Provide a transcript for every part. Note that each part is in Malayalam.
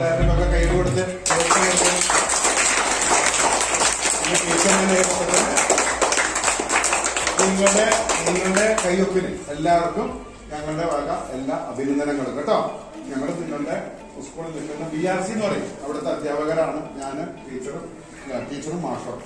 എല്ലാവരും ഒക്കെ കൈ കൊടുത്ത് തീർച്ചയായിട്ടും ഈ ടീച്ചറിനെ ഏർപ്പെട്ടത് നിങ്ങളുടെ നിങ്ങളുടെ കൈയൊപ്പിന് എല്ലാവർക്കും ഞങ്ങളുടെ വക എല്ലാ അഭിനന്ദനങ്ങളും കേട്ടോ ഞങ്ങൾ നിങ്ങളുടെ സ്കൂളിൽ നിൽക്കുന്ന ബി ആർ സി എന്ന് പറയും അവിടുത്തെ അധ്യാപകരാണ് ഞാൻ ടീച്ചറും ടീച്ചറും മാഷറും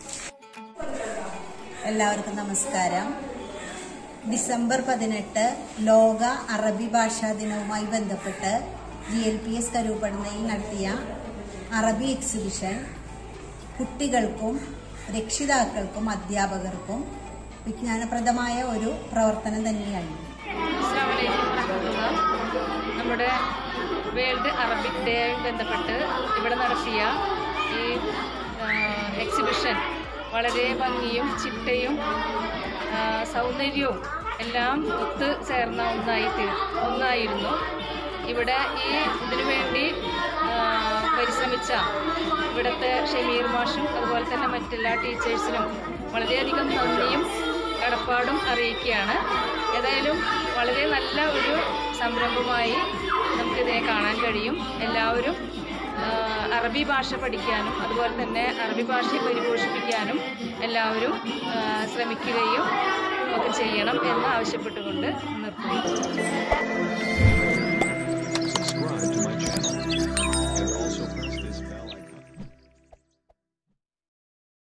എല്ലാവർക്കും നമസ്കാരം ഡിസംബർ പതിനെട്ട് ലോക അറബി ഭാഷാ ദിനവുമായി ബന്ധപ്പെട്ട് ജി എൽ പി എസ് കരൂപടനയിൽ നടത്തിയ അറബി എക്സിബിഷൻ കുട്ടികൾക്കും രക്ഷിതാക്കൾക്കും അധ്യാപകർക്കും വിജ്ഞാനപ്രദമായ ഒരു പ്രവർത്തനം തന്നെയാണ് അസ്സലാമലൈക്കും വറഹ്മത്തുള്ളാഹ്. നമ്മുടെ വേൾഡ് അറബിക് ഡേ ബന്ധപ്പെട്ട് ഇവിടെ നടത്തിയ ഈ ആ, എക്സിബിഷൻ വളരെ ഭംഗിയും ചിട്ടയും ആ, സൗന്ദര്യവും എല്ലാം ഒത്തു ചേർന്ന ഒന്നായി തീർ ഒന്നായിരുന്നു ഇവിടെ ഈ ഇതിനു വേണ്ടി ആ, പരിശ്രമിച്ച ഇവിടുത്തെ ഷമീർ മാഷും അതുപോലെ തന്നെ മറ്റെല്ലാ ടീച്ചേഴ്സിനും വളരെയധികം നന്ദിയും കടപ്പാടും അറിയിക്കുകയാണ് ഏതായാലും വളരെ നല്ല ഒരു സംരംഭമായി നമുക്കിതിനെ കാണാൻ കഴിയും എല്ലാവരും ആ, അറബി ഭാഷ പഠിക്കാനും അതുപോലെ തന്നെ അറബി ഭാഷയെ പരിപോഷിപ്പിക്കാനും എല്ലാവരും ആ, ശ്രമിക്കുകയും ഒക്കെ ചെയ്യണം എന്ന് ആവശ്യപ്പെട്ടുകൊണ്ട് നിർത്തുന്നു